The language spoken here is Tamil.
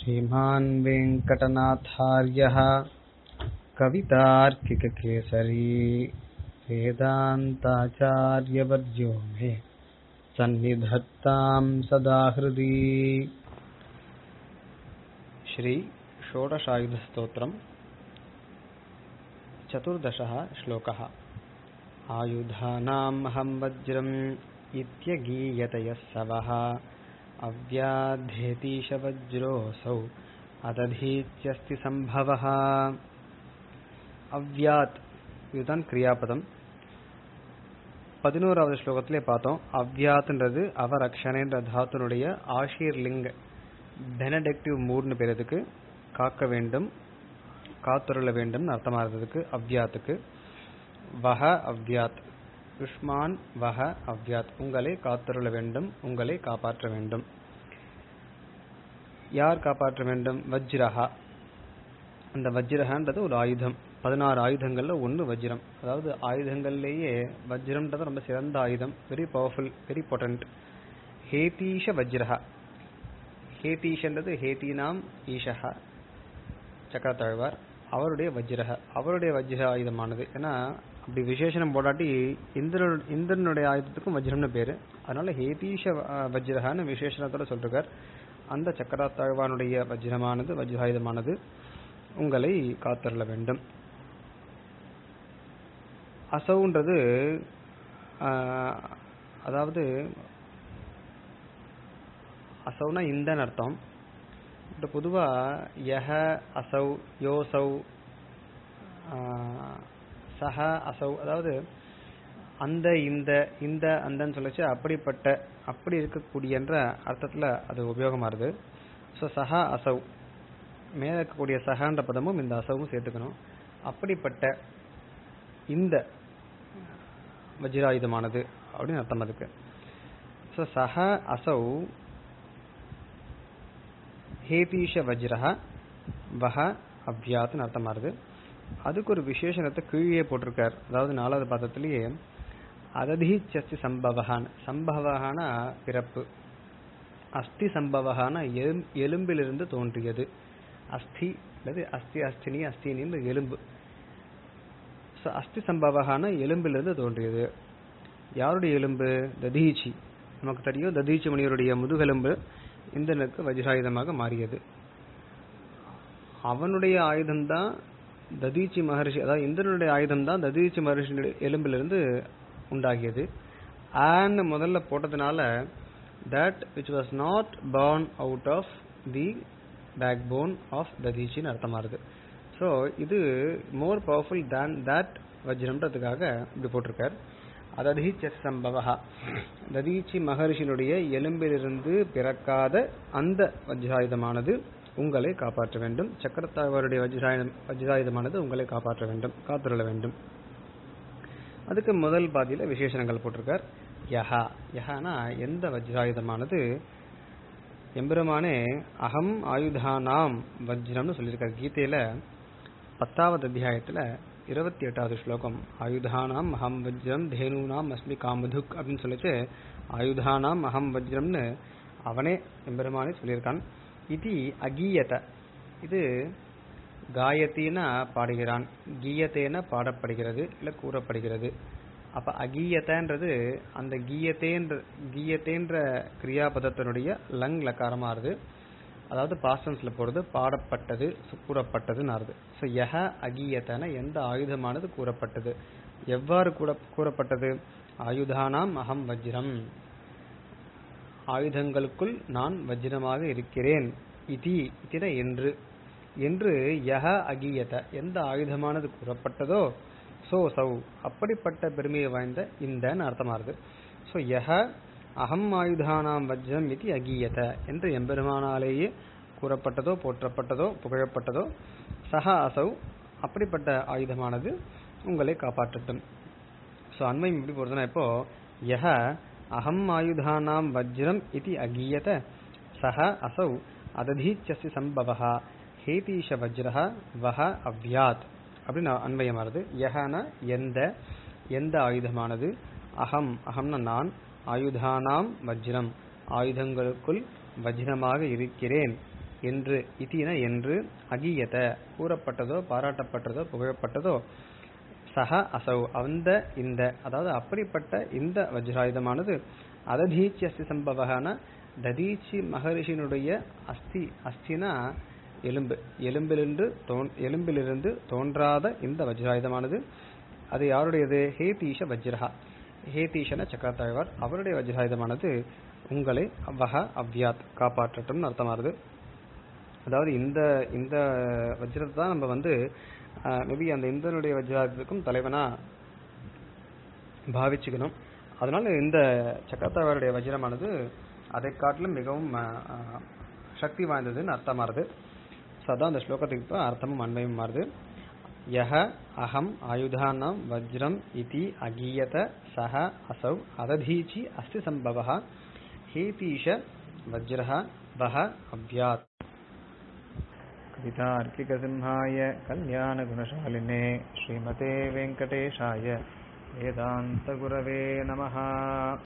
श्रीमान् वेङ्कटनाथार्यः कवितार्किककेसरी वेदान्ताचार्यवर्यो मे सन्निधत्तां सदा हृदि श्री षोडशायुधस्तोत्रम् चतुर्दशः श्लोकः आयुधानाम् अहं वज्रम् इत्यगीयतयः सवः अव्याद्धेतीशवज्रोऽसौ அததீத்யஸ்தி சம்பவः அவ்யாத் இதுதான் கிரியாபதம் பதினோராவது ஸ்லோகத்திலே பார்த்தோம் அவ்யாத்ன்றது அவரக்ஷணன்ற தாத்துனுடைய ஆஷீர் லிங்க பெனடெக்டிவ் மூட்னு பேரதுக்கு காக்க வேண்டும் காத்துருள வேண்டும் அர்த்தமா இருந்ததுக்கு அவ்யாத்துக்கு வஹ அவ்யாத் யுஷ்மான் வஹ அவ்யாத் உங்களை காத்துருள வேண்டும் உங்களை காப்பாற்ற வேண்டும் யார் காப்பாற்ற வேண்டும் வஜ்ரஹா அந்த வஜ்ரஹன்றது ஒரு ஆயுதம் பதினாறு ஆயுதங்கள்ல ஒன்று வஜ்ரம் அதாவது ஆயுதங்கள்லேயே வஜ்ரம்ன்றது ரொம்ப சிறந்த ஆயுதம் வெரி பவர்ஃபுல் வெரி பொட்டன்ட் ஹேதீஷ வஜ்ரஹா ஹேதீஷன்றது ஹேதீனாம் ஈஷஹா சக்கரத்தாழ்வார் அவருடைய வஜ்ரஹ அவருடைய வஜ்ர ஆயுதமானது ஏன்னா அப்படி விசேஷனம் போடாட்டி இந்திர இந்திரனுடைய ஆயுதத்துக்கும் வஜ்ரம்னு பேரு அதனால ஹேதீஷ வஜ்ரஹான்னு விசேஷனத்தோட சொல்றார் அந்த சக்கராத்தாழ்வானுடைய வஜ்ரமானது வஜ்ராயுதமானது உங்களை காத்தருள வேண்டும் அசவுன்றது அதாவது அசவுனா இந்தன்னு அர்த்தம் இப்போ பொதுவாக யஹ அசௌ யோசௌ சஹ அசௌ அதாவது அந்த இந்த இந்த அந்தன்னு சொல்லிச்சு அப்படிப்பட்ட அப்படி இருக்கக்கூடியன்ற அர்த்தத்தில் அது உபயோகமாகுது ஸோ சஹா அசௌ மேலே இருக்கக்கூடிய சஹான்ற பதமும் இந்த அசவும் சேர்த்துக்கணும் அப்படிப்பட்ட இந்த வஜ்ராயுதமானது அப்படின்னு அர்த்தம் அதுக்கு ஸோ சஹ அசௌ ஹேபீஷ வஜ்ரஹ வஹ அவ்யாத்னு அர்த்தமாகுது அதுக்கு ஒரு விசேஷணத்தை கீழே போட்டிருக்கார் அதாவது நாலாவது பாதத்திலேயே அததீச்சஸ்தி சம்பவகான் சம்பவகான பிறப்பு அஸ்தி சம்பவகான எலும்பிலிருந்து தோன்றியது அஸ்தி அல்லது அஸ்தி அஸ்தினி அஸ்தினி எலும்பு அஸ்தி சம்பவகான எலும்பிலிருந்து தோன்றியது யாருடைய எலும்பு ததீச்சி நமக்கு தெரியும் ததீச்சி முனிவருடைய முதுகெலும்பு இந்திரனுக்கு வஜ்ராயுதமாக மாறியது அவனுடைய ஆயுதம்தான் ததீச்சி மகர்ஷி அதாவது இந்திரனுடைய ஆயுதம் தான் ததீச்சி மகர்ஷியுடைய எலும்பிலிருந்து உண்டாகியது ஆன் முதல்ல போட்டதுனால that which was not born out of the backbone of ததீச்சின்னு அர்த்தமாகுது ஸோ இது மோர் பவர்ஃபுல் தேன் தட் வஜ்ரம்ன்றதுக்காக இப்படி போட்டிருக்கார் அததீச்ச சம்பவா ததீச்சி மகர்ஷியினுடைய எலும்பிலிருந்து பிறக்காத அந்த வஜ்ராயுதமானது உங்களை காப்பாற்ற வேண்டும் சக்கரத்தாழ்வாருடைய வஜ்ராயுதம் வஜ்ராயுதமானது உங்களை காப்பாற்ற வேண்டும் காத்துருள வேண்டும் அதுக்கு முதல் பாதியில விசேஷணங்கள் போட்டிருக்கார் யஹா யஹானா எந்த வஜ்ராயுதமானது எம்பெருமானே அகம் ஆயுதானாம் வஜ்ரம்னு சொல்லியிருக்கார் கீதையில பத்தாவது அத்தியாயத்துல இருபத்தி எட்டாவது ஸ்லோகம் ஆயுதானாம் அகம் வஜ்ரம் தேனூனாம் அஸ்மி காமதுக் அப்படின்னு சொல்லிட்டு ஆயுதானாம் அகம் வஜ்ரம்னு அவனே எம்பெருமானே சொல்லியிருக்கான் இது அகீயத இது காயத்தின பாடுகிறான் கீயத்தேன பாடப்படுகிறது இல்லை கூறப்படுகிறது அப்ப அகீயத்தன்றது அந்த கீயத்தேன்ற கீயத்தேன்ற கிரியாபதத்தினுடைய லங் லக்காரமாறுது அதாவது பாஸ்டன்ஸ்ல போறது பாடப்பட்டது கூறப்பட்டதுன்னு ஆறுது ஸோ யஹ அகீயத்தன எந்த ஆயுதமானது கூறப்பட்டது எவ்வாறு கூட கூறப்பட்டது ஆயுதானாம் அகம் வஜ்ரம் ஆயுதங்களுக்குள் நான் வஜ்ரமாக இருக்கிறேன் இதி இத்தின என்று என்று யஹ அகியத எந்த ஆயுதமானது கூறப்பட்டதோ சோ சௌ அப்படிப்பட்ட பெருமையை வாய்ந்த இந்தன்னு அர்த்தமாகுது ஸோ யஹ அகம் ஆயுதானாம் வஜ்ரம் இது அகீயத என்று எம்பெருமானாலேயே கூறப்பட்டதோ போற்றப்பட்டதோ புகழப்பட்டதோ சஹ அசௌ அப்படிப்பட்ட ஆயுதமானது உங்களை காப்பாற்றட்டும் ஸோ அண்மையும் எப்படி போறதுன்னா இப்போ யஹ அகம் ஆயுதானாம் வஜ்ரம் இது அகீயத சஹ அசௌ அததீச்சசி சம்பவா ஹேதீஷ வஜ்ரஹ வஹ அவ்யாத் அப்படின்னு அன்வயமானது யஹன எந்த எந்த ஆயுதமானது அகம் அகம்னா நான் ஆயுதானாம் வஜ்ரம் ஆயுதங்களுக்குள் வஜ்ரமாக இருக்கிறேன் என்று இதின என்று அகியத கூறப்பட்டதோ பாராட்டப்பட்டதோ புகழப்பட்டதோ சக அசௌ அந்த இந்த அதாவது அப்படிப்பட்ட இந்த வஜ்ராயுதமானது அததீச்சி அஸ்தி சம்பவகான ததீச்சி மகரிஷினுடைய அஸ்தி அஸ்தினா எலும்பு எலும்பிலிருந்து தோன் எலும்பிலிருந்து தோன்றாத இந்த வஜ்ராயுதமானது அது யாருடையது ஹேதீஷ வஜ்ரஹா ஹேதீஷன சக்கரத்தாழ்வார் அவருடைய வஜ்ராயுதமானது உங்களை அவ்வக அவ்யாத் காப்பாற்றட்டும்னு அர்த்தமாகுது அதாவது இந்த இந்த வஜ்ரத்தை தான் நம்ம வந்து மேபி அந்த இந்திரனுடைய வஜ்ராயுதத்துக்கும் தலைவனா பாவிச்சுக்கணும் அதனால இந்த சக்கரத்தாழ்வாருடைய வஜ்ரமானது அதை காட்டிலும் மிகவும் அஹ், அஹ், சக்தி வாய்ந்ததுன்னு அர்த்தமாறுது ஸோ அதான் அந்த ஸ்லோகத்துக்கு இப்போ அர்த்தமும் அன்மையும் மாறுது யஹ அகம் ஆயுதானாம் வஜ்ரம் இதி அகீயத சஹ அசௌ அததீச்சி அஸ்தி சம்பவः ஹேதீஷ வஜ்ரஹ வஹ அவ்யாத் कवितार्किकसिंहाय कल्याणगुणशालिने श्रीमते वेङ्कटेशाय वेदान्तगुरवे नमः